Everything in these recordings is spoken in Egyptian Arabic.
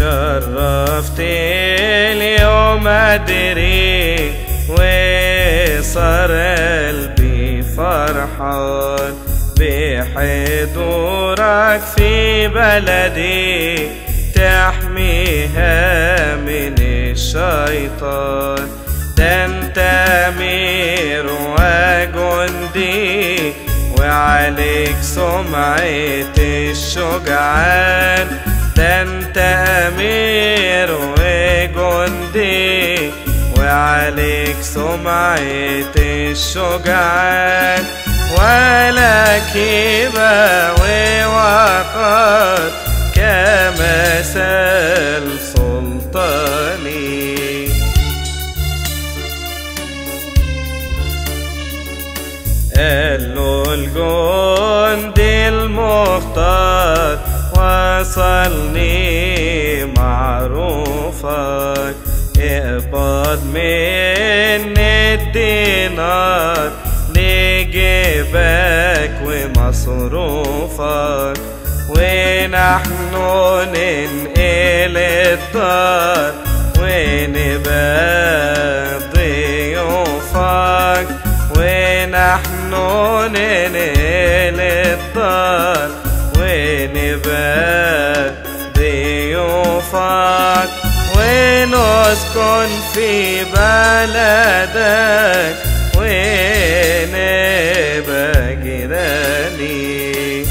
شرفت اليوم أدري وصار قلبي فرحان بحضورك في بلدي تحميها من الشيطان ده انت امير وجندي وعليك سمعة الشجعان ده انت امير وجندي وعليك سمعة الشجعان ولك هبة ووقار كمثل سلطاني قال له الجند المختار وصلني معروفك اقبض مني الدينار لجيبك ومصروفك ونحن ننقل الدار ونبقى ضيوفك ونحن ننقل الدار ونبقى ضيوفك ونسكن في بلدك ونبقى جيراني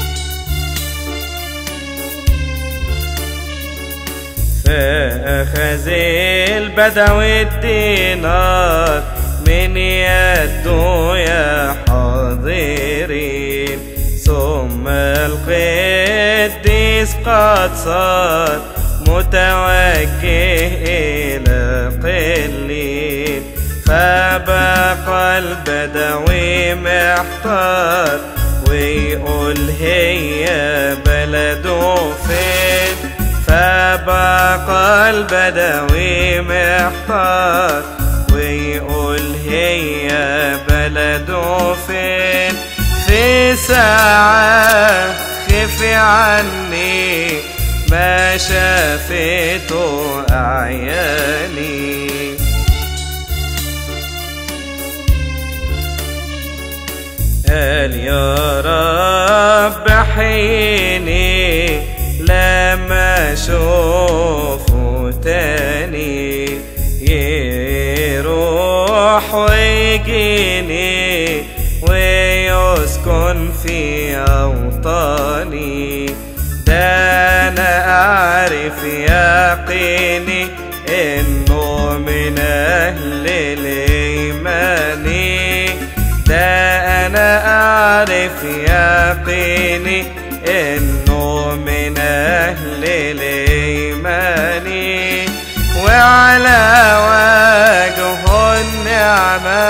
فأخذ البدوي الدينار من يده يا حاضرين ثم القديس قد صار متوجه إلى قليل فبقى البدوي محتار ويقول هي بلده فين فبقى البدوي محتار ويقول هي بلده فين في ساعة خفي عني ما شافته أعياني قال يا رب حيني لما اشوفه تاني يروح ويجيني ويسكن في اوطاني ده انا اعرف يقيني انه من اهل الايمان ده انا اعرف يقيني انه من اهل الايمان وعلى وجه النعمه